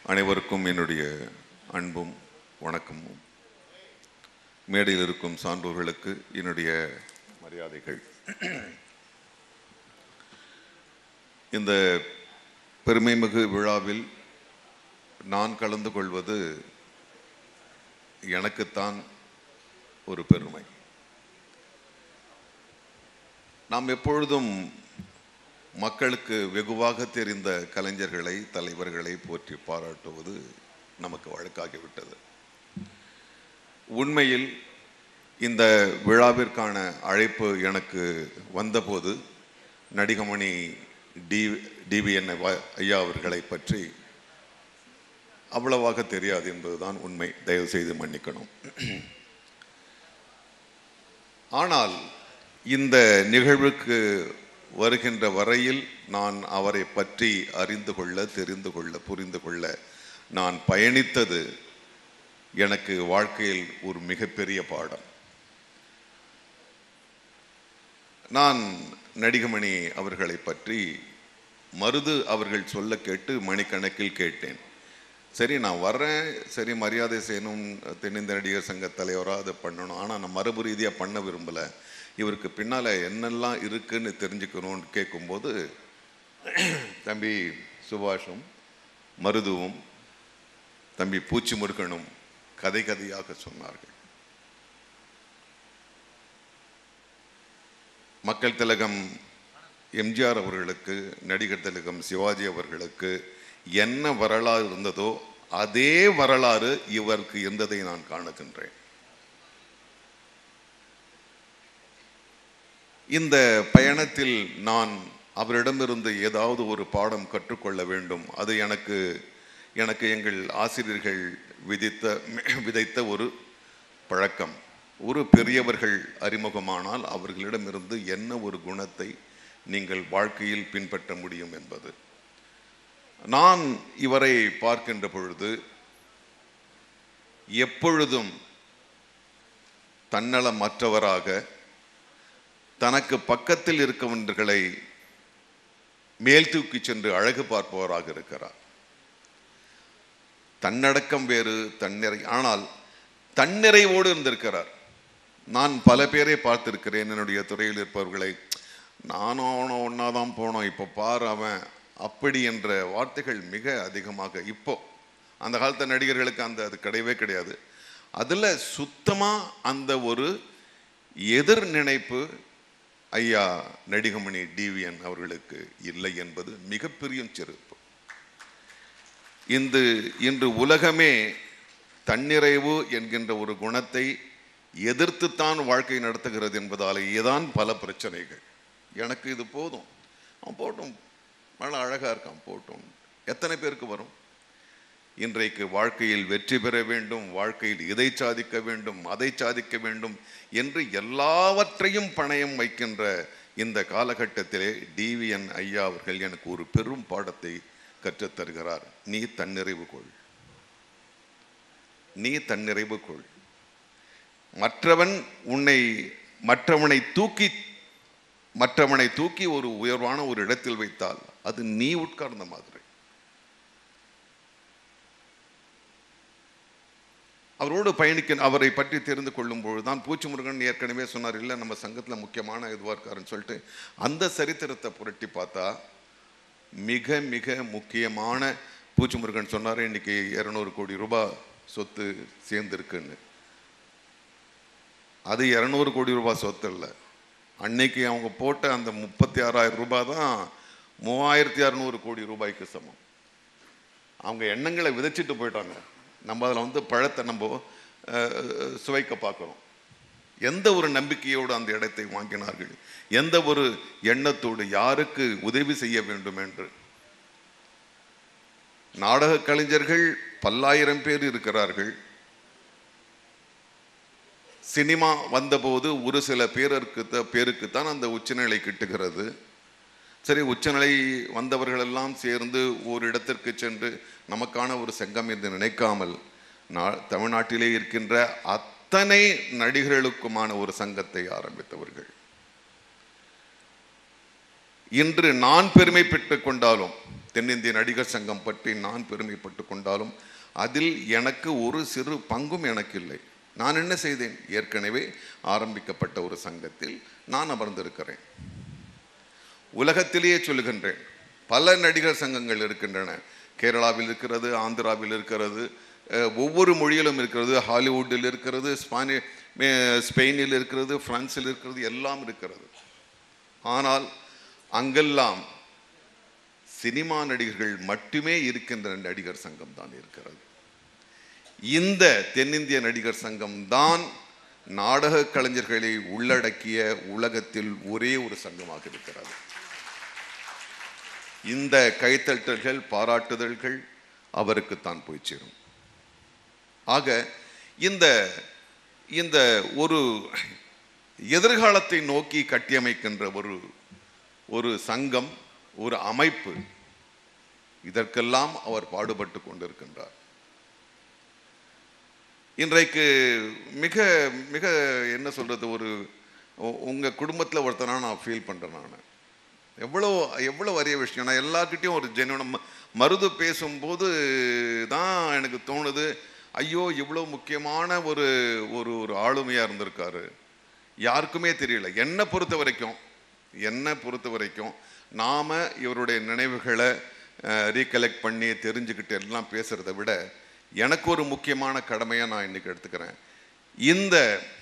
அனைவருக்கும் என்னுடைய அன்பும் வணக்கமும் மேடையில் இருக்கும் சான்றோர்களுக்கு என்னுடைய மரியாதைகள் இந்த பெருமைமிகு விழாவில் நான் கலந்து கொள்வது எனக்குத்தான் ஒரு பெருமை நாம் எப்பொழுதும் மக்களுக்கு வெகுவாக தெரிந்த கலைஞர்களை தலைவர்களை போற்றி பாராட்டுவது நமக்கு வழக்காகிவிட்டது உண்மையில் இந்த விழாவிற்கான அழைப்பு எனக்கு வந்தபோது நடிகமணி டி டிவிஎன் ஐயா அவர்களை பற்றி அவ்வளவாக தெரியாது என்பதுதான் உண்மை தயவு செய்து மன்னிக்கணும் ஆனால் இந்த நிகழ்வுக்கு வருகின்ற வரையில் நான் அவரை பற்றி அறிந்து கொள்ள தெரிந்து கொள்ள புரிந்து கொள்ள நான் பயணித்தது எனக்கு வாழ்க்கையில் ஒரு மிகப்பெரிய பாடம் நான் நடிகமணி அவர்களை பற்றி மருது அவர்கள் சொல்ல கேட்டு மணிக்கணக்கில் கேட்டேன் சரி நான் வர்றேன் சரி மரியாதை செய்யணும் தென்னிந்திய நடிகர் சங்க தலைவராக அதை பண்ணணும் ஆனால் நான் மரபு ரீதியாக பண்ண விரும்பலை இவருக்கு பின்னால் என்னெல்லாம் இருக்குன்னு தெரிஞ்சுக்கணும்னு கேட்கும்போது தம்பி சுபாஷும் மருதுவும் தம்பி பூச்சி முருகனும் கதை கதையாக சொன்னார்கள் மக்கள் திலகம் எம்ஜிஆர் அவர்களுக்கு நடிகர் திலகம் சிவாஜி அவர்களுக்கு என்ன வரலாறு இருந்ததோ அதே வரலாறு இவருக்கு இருந்ததை நான் காணுகின்றேன் இந்த பயணத்தில் நான் அவரிடமிருந்து ஏதாவது ஒரு பாடம் கற்றுக்கொள்ள வேண்டும் அது எனக்கு எனக்கு எங்கள் ஆசிரியர்கள் விதித்த விதைத்த ஒரு பழக்கம் ஒரு பெரியவர்கள் அறிமுகமானால் அவர்களிடமிருந்து என்ன ஒரு குணத்தை நீங்கள் வாழ்க்கையில் பின்பற்ற முடியும் என்பது நான் இவரை பார்க்கின்ற பொழுது எப்பொழுதும் தன்னலமற்றவராக தனக்கு பக்கத்தில் இருக்கவர்களை மேல் தூக்கி சென்று அழகு பார்ப்பவராக இருக்கிறார் தன்னடக்கம் வேறு தன்னிறை ஆனால் தன்னிறைவோடு இருந்திருக்கிறார் நான் பல பேரை பார்த்திருக்கிறேன் என்னுடைய துறையில் இருப்பவர்களை நானும் அவனும் ஒன்றா தான் போனோம் இப்போ பார் அவன் அப்படி என்ற வார்த்தைகள் மிக அதிகமாக இப்போ அந்த காலத்து நடிகர்களுக்கு அந்த அது கிடையவே கிடையாது அதில் சுத்தமாக அந்த ஒரு எதிர் நினைப்பு ஐயா நடிகமணி டிவிஎன் அவர்களுக்கு இல்லை என்பது மிகப்பெரிய சிறப்பு இந்த இன்று உலகமே தன்னிறைவு என்கின்ற ஒரு குணத்தை எதிர்த்துத்தான் வாழ்க்கை நடத்துகிறது என்பதாலேயே தான் பல பிரச்சனைகள் எனக்கு இது போதும் அவன் போட்டும் நல்லா அழகாக இருக்கான் போட்டும் எத்தனை பேருக்கு வரும் இன்றைக்கு வாழ்க்கையில் வெற்றி பெற வேண்டும் வாழ்க்கையில் இதை சாதிக்க வேண்டும் அதை சாதிக்க வேண்டும் என்று எல்லாவற்றையும் பணயம் வைக்கின்ற இந்த காலகட்டத்திலே டிவிஎன் ஐயா அவர்கள் எனக்கு ஒரு பெரும் பாடத்தை கற்றுத்தருகிறார் நீ தன்னிறைவு கொள் நீ தன்னிறைவு கொள் மற்றவன் உன்னை மற்றவனை தூக்கி மற்றவனை தூக்கி ஒரு உயர்வான ஒரு இடத்தில் வைத்தால் அது நீ உட்கார்ந்த மாதிரி அவரோடு பயணிக்க அவரை பற்றி தெரிந்து கொள்ளும் பொழுதுதான் பூச்சி முருகன் ஏற்கனவே சொன்னார் இல்லை நம்ம சங்கத்தில் முக்கியமான இதுவாக இருக்காருன்னு சொல்லிட்டு அந்த சரித்திரத்தை புரட்டி பார்த்தா மிக மிக முக்கியமான பூச்சி முருகன் சொன்னார் இன்னைக்கு இரநூறு கோடி ரூபாய் சொத்து சேர்ந்துருக்குன்னு அது இரநூறு கோடி ரூபாய் சொத்து இல்லை அன்னைக்கு அவங்க போட்ட அந்த முப்பத்தி ஆறாயிரம் ரூபாய் தான் மூவாயிரத்தி அறநூறு கோடி ரூபாய்க்கு சமம் அவங்க எண்ணங்களை விதைச்சிட்டு போயிட்டாங்க நம்ம அதில் வந்து பழத்தை நம்ம அஹ், சுவைக்க பார்க்குறோம் எந்த ஒரு நம்பிக்கையோடு அந்த இடத்தை வாங்கினார்கள் எந்த ஒரு எண்ணத்தோடு யாருக்கு உதவி செய்ய வேண்டும் என்று நாடக கலைஞர்கள் பல்லாயிரம் பேர் இருக்கிறார்கள் சினிமா வந்தபோது ஒரு சில பேருக்கு த- பேருக்குத்தான் அந்த உச்சநிலை கிட்டுகிறது சரி உச்சநிலை வந்தவர்களெல்லாம் சேர்ந்து ஒரு இடத்திற்கு சென்று நமக்கான ஒரு சங்கம் என்று நினைக்காமல் நா- தமிழ்நாட்டிலே இருக்கின்ற அத்தனை நடிகர்களுக்குமான ஒரு சங்கத்தை ஆரம்பித்தவர்கள் இன்று நான் பெருமை பெற்றுக் கொண்டாலும் தென்னிந்திய நடிகர் சங்கம் பற்றி நான் பெருமைப்பட்டு கொண்டாலும் அதில் எனக்கு ஒரு சிறு பங்கும் எனக்கு இல்லை நான் என்ன செய்தேன் ஏற்கனவே ஆரம்பிக்கப்பட்ட ஒரு சங்கத்தில் நான் அமர்ந்திருக்கிறேன் உலகத்திலேயே சொல்லுகின்றேன் பல நடிகர் சங்கங்கள் இருக்கின்றன கேரளாவில் இருக்கிறது ஆந்திராவில் இருக்கிறது அஹ், ஒவ்வொரு மொழியிலும் இருக்கிறது ஹாலிவுட்டில் இருக்கிறது ஸ்பானி மே- ஸ்பெயினில் இருக்கிறது பிரான்சில் இருக்கிறது எல்லாம் இருக்கிறது ஆனால் அங்கெல்லாம் சினிமா நடிகர்கள் மட்டுமே இருக்கின்ற நடிகர் சங்கம் தான் இருக்கிறது இந்த தென்னிந்திய நடிகர் சங்கம் தான் நாடக கலைஞர்களை உள்ளடக்கிய உலகத்தில் ஒரே ஒரு சங்கமாக இருக்கிறது இந்த கைத்தட்டல்கள் பாராட்டுதல்கள் அவருக்குத்தான் போய் சேரும் ஆக இந்த இந்த ஒரு எதிர்காலத்தை நோக்கி கட்டியமைக்கின்ற ஒரு ஒரு சங்கம் ஒரு அமைப்பு இதற்கெல்லாம் அவர் பாடுபட்டு கொண்டிருக்கின்றார் இன்றைக்கு மிக மிக என்ன சொல்றது ஒரு உ- உங்க குடும்பத்துல ஒருத்தனா நான் ஃபீல் பண்றேன் நான் எவ்வளோ எவ்வளோ அரிய விஷயம் நான் எல்லார்கிட்டயும் ஒரு ஜென்வன மருது பேசும்போது தான் எனக்கு தோணுது ஐயோ இவ்வளோ முக்கியமான ஒரு ஒரு ஒரு ஆளுமையாக இருந்திருக்காரு யாருக்குமே தெரியல என்னை பொறுத்த வரைக்கும் என்னை பொறுத்த வரைக்கும் நாம் இவருடைய நினைவுகளை ரீகலெக்ட் பண்ணி தெரிஞ்சுக்கிட்டு எல்லாம் பேசுகிறத விட எனக்கு ஒரு முக்கியமான கடமையாக நான் இன்னைக்கு எடுத்துக்கிறேன் இந்த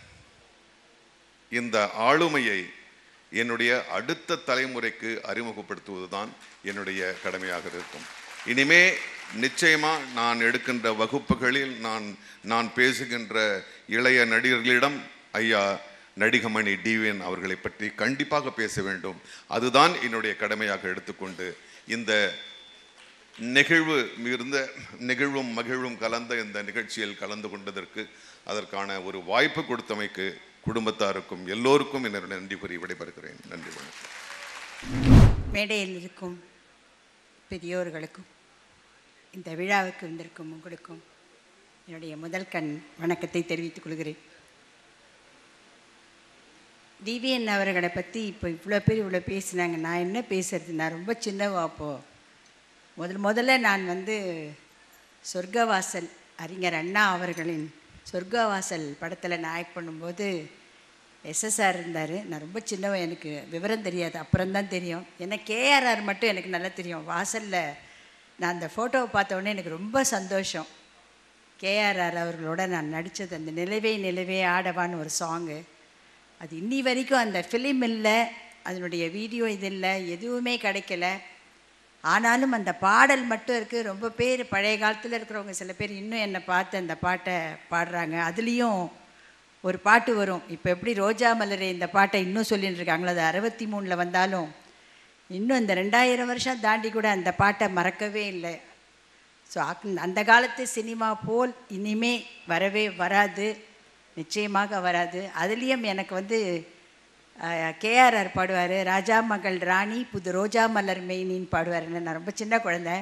இந்த ஆளுமையை என்னுடைய அடுத்த தலைமுறைக்கு அறிமுகப்படுத்துவது தான் என்னுடைய கடமையாக இருக்கும் இனிமே நிச்சயமா நான் எடுக்கின்ற வகுப்புகளில் நான் நான் பேசுகின்ற இளைய நடிகர்களிடம் ஐயா நடிகமணி டிவிஎன் அவர்களை பற்றி கண்டிப்பாக பேச வேண்டும் அதுதான் என்னுடைய கடமையாக எடுத்துக்கொண்டு இந்த நெகிழ்வு மிகுந்த நெகிழ்வும் மகிழ்வும் கலந்த இந்த நிகழ்ச்சியில் கலந்து கொண்டதற்கு அதற்கான ஒரு வாய்ப்பு கொடுத்தமைக்கு குடும்பத்தாருக்கும் எல்லோருக்கும் என்னுடைய நன்றி கூறி விடைபெறுகிறேன் நன்றி வணக்கம் மேடையில் இருக்கும் பெரியோர்களுக்கும் இந்த விழாவுக்கு வந்திருக்கும் உங்களுக்கும் என்னுடைய முதல் கண் வணக்கத்தை தெரிவித்துக் கொள்கிறேன் டிவிஎன் அவர்களை பற்றி இப்போ இவ்வளோ பேர் இவ்வளோ பேசினாங்க நான் என்ன பேசுறது நான் ரொம்ப சின்னவா அப்போது முதல் முதல்ல நான் வந்து சொர்க்கவாசல் அறிஞர் அண்ணா அவர்களின் சொர்க்கவாசல் படத்தில் நான் ஆக்ட் பண்ணும்போது எஸ்எஸ்ஆர் இருந்தார் நான் ரொம்ப சின்னவன் எனக்கு விவரம் தெரியாது அப்புறம்தான் தெரியும் ஏன்னா கேஆர்ஆர் மட்டும் எனக்கு நல்லா தெரியும் வாசலில் நான் அந்த ஃபோட்டோவை பார்த்த உடனே எனக்கு ரொம்ப சந்தோஷம் கேஆர்ஆர் அவர்களோட நான் நடித்தது அந்த நிலவே நிலவே ஆடவான்னு ஒரு சாங்கு அது இன்னி வரைக்கும் அந்த ஃபிலிம் இல்லை அதனுடைய வீடியோ இது இல்லை எதுவுமே கிடைக்கல ஆனாலும் அந்த பாடல் மட்டும் இருக்குது ரொம்ப பேர் பழைய காலத்தில் இருக்கிறவங்க சில பேர் இன்னும் என்னை பார்த்து அந்த பாட்டை பாடுறாங்க அதுலேயும் ஒரு பாட்டு வரும் இப்போ எப்படி ரோஜா மலரே இந்த பாட்டை இன்னும் சொல்லிட்டு இருக்காங்களோ அது அறுபத்தி மூணில் வந்தாலும் இன்னும் இந்த ரெண்டாயிரம் வருஷம் தாண்டி கூட அந்த பாட்டை மறக்கவே இல்லை ஸோ அந்த காலத்து சினிமா போல் இனிமே வரவே வராது நிச்சயமாக வராது அதுலேயும் எனக்கு வந்து கேஆர்ஆர் பாடுவார் ராஜா மகள் ராணி புது ரோஜா மலர் மெயினின்னு பாடுவார் நான் ரொம்ப சின்ன குழந்தை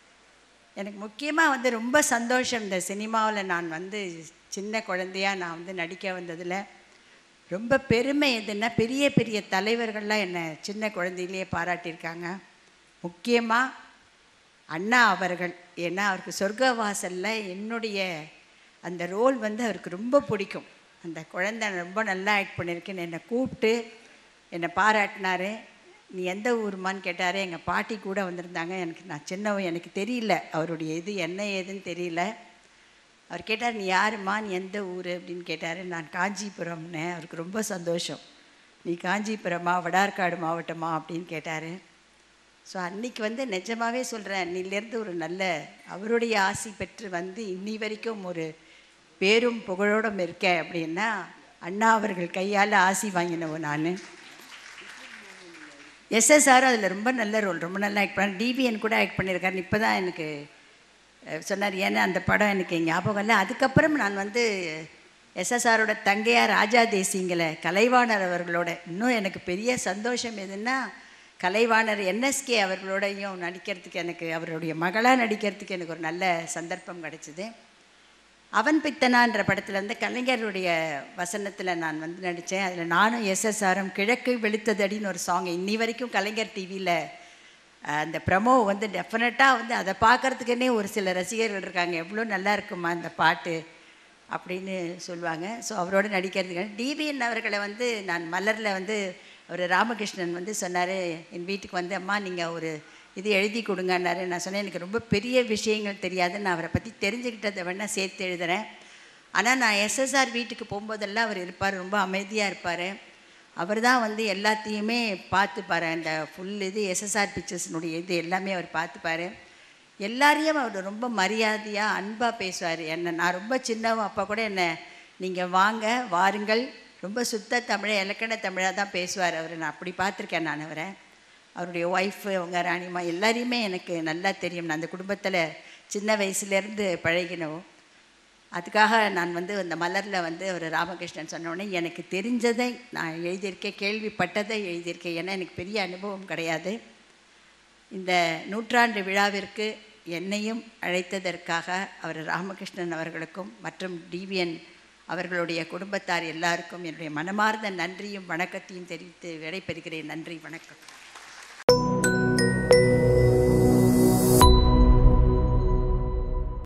எனக்கு முக்கியமாக வந்து ரொம்ப சந்தோஷம் இந்த சினிமாவில் நான் வந்து சின்ன குழந்தையா நான் வந்து நடிக்க வந்ததில் ரொம்ப பெருமை எதுன்னா பெரிய பெரிய தலைவர்கள்லாம் என்னை சின்ன குழந்தையிலேயே பாராட்டியிருக்காங்க முக்கியமாக அண்ணா அவர்கள் ஏன்னா அவருக்கு சொர்க்கவாசலில் என்னுடைய அந்த ரோல் வந்து அவருக்கு ரொம்ப பிடிக்கும் அந்த குழந்தை ரொம்ப நல்லா ஆக்ட் பண்ணியிருக்கேன்னு என்னை கூப்பிட்டு என்னை பாராட்டினாரு நீ எந்த ஊருமான்னு கேட்டார் எங்கள் பாட்டி கூட வந்திருந்தாங்க எனக்கு நான் சின்னவன் எனக்கு தெரியல அவருடைய இது என்ன ஏதுன்னு தெரியல அவர் கேட்டார் நீ யாரும்மா நீ எந்த ஊர் அப்படின்னு கேட்டார் நான் காஞ்சிபுரம்னு அவருக்கு ரொம்ப சந்தோஷம் நீ காஞ்சிபுரமா வடார்காடு மாவட்டமா அப்படின்னு கேட்டார் ஸோ அன்னைக்கு வந்து நிஜமாவே சொல்கிறேன் அன்னிலேருந்து ஒரு நல்ல அவருடைய ஆசி பெற்று வந்து இன்னி வரைக்கும் ஒரு பேரும் புகழோடும் இருக்கேன் அப்படின்னா அண்ணா அவர்கள் கையால் ஆசி வாங்கினவன் நான் எஸ்எஸ்ஆர் அதில் ரொம்ப நல்ல ரோல் ரொம்ப நல்லா ஆக்ட் பண்ண டிவிஎன் கூட ஆக்ட் பண்ணியிருக்காரு இப்போ தான் எனக்கு அஹ், சொன்னார் ஏன்னா அந்த படம் எனக்கு ஞாபகம் இல்லை அதுக்கப்புறம் நான் வந்து எஸ்எஸ்ஆரோட தங்கையார் ராஜா தேசிங்களை கலைவாணர் அவர்களோட இன்னும் எனக்கு பெரிய சந்தோஷம் எதுன்னா கலைவாணர் என்எஸ்கே அவர்களோடையும் நடிக்கிறதுக்கு எனக்கு அவருடைய மகளாக நடிக்கிறதுக்கு எனக்கு ஒரு நல்ல சந்தர்ப்பம் கிடச்சிது அவன் பித்தனான்ற படத்தில் வந்து கலைஞருடைய வசனத்தில் நான் வந்து நடித்தேன் அதில் நானும் எஸ்எஸ்ஆரும் கிழக்கு வெளுத்ததடின்னு ஒரு சாங் இன்னி வரைக்கும் கலைஞர் டிவியில் அஹ், அந்த ப்ரமோ வந்து டெஃபினட்டாக வந்து அதை பார்க்கறதுக்குன்னே ஒரு சில ரசிகர்கள் இருக்காங்க எவ்வளோ நல்லா இருக்குமா அந்த பாட்டு அப்படின்னு சொல்லுவாங்க ஸோ அவரோட நடிக்கிறதுக்கு டிவிஎன் அவர்களை வந்து நான் மலரில் வந்து ஒரு ராமகிருஷ்ணன் வந்து சொன்னார் என் வீட்டுக்கு வந்து அம்மா நீங்கள் ஒரு இது எழுதி கொடுங்கன்னாரு நான் சொன்னேன் எனக்கு ரொம்ப பெரிய விஷயங்கள் தெரியாது நான் அவரை பற்றி தெரிஞ்சுக்கிட்டதை வேணால் சேர்த்து எழுதுறேன் ஆனால் நான் எஸ்எஸ்ஆர் வீட்டுக்கு போகும்போதெல்லாம் அவர் இருப்பார் ரொம்ப அமைதியாக இருப்பார் அவர் தான் வந்து எல்லாத்தையுமே பார்த்துப்பார் அந்த ஃபுல் இது எஸ்எஸ்ஆர் பிக்சர்ஸினுடைய இது எல்லாமே அவர் பார்த்துப்பாரு எல்லாரையும் அவர் ரொம்ப மரியாதையாக அன்பாக பேசுவார் என்ன நான் ரொம்ப சின்னவன் அப்போ கூட என்ன நீங்கள் வாங்க வாருங்கள் ரொம்ப சுத்த தமிழை இலக்கண தமிழாக தான் பேசுவார் அவர் நான் அப்படி பார்த்துருக்கேன் நான் அவரை அவருடைய ஒய்ஃபு அவங்க ராணிமா எல்லாரையுமே எனக்கு நல்லா தெரியும் நான் அந்த குடும்பத்தில் சின்ன வயசுலேருந்து பழகினோம் அதுக்காக நான் வந்து அந்த மலரில் வந்து ஒரு ராமகிருஷ்ணன் சொன்ன உடனே எனக்கு தெரிஞ்சதை நான் எழுதியிருக்கேன் கேள்விப்பட்டதை எழுதியிருக்கேன் ஏன்னா எனக்கு பெரிய அனுபவம் கிடையாது இந்த நூற்றாண்டு விழாவிற்கு என்னையும் அழைத்ததற்காக அவர் ராமகிருஷ்ணன் அவர்களுக்கும் மற்றும் டிவிஎன் அவர்களுடைய குடும்பத்தார் எல்லாருக்கும் என்னுடைய மனமார்ந்த நன்றியும் வணக்கத்தையும் தெரிவித்து விடைபெறுகிறேன் நன்றி வணக்கம்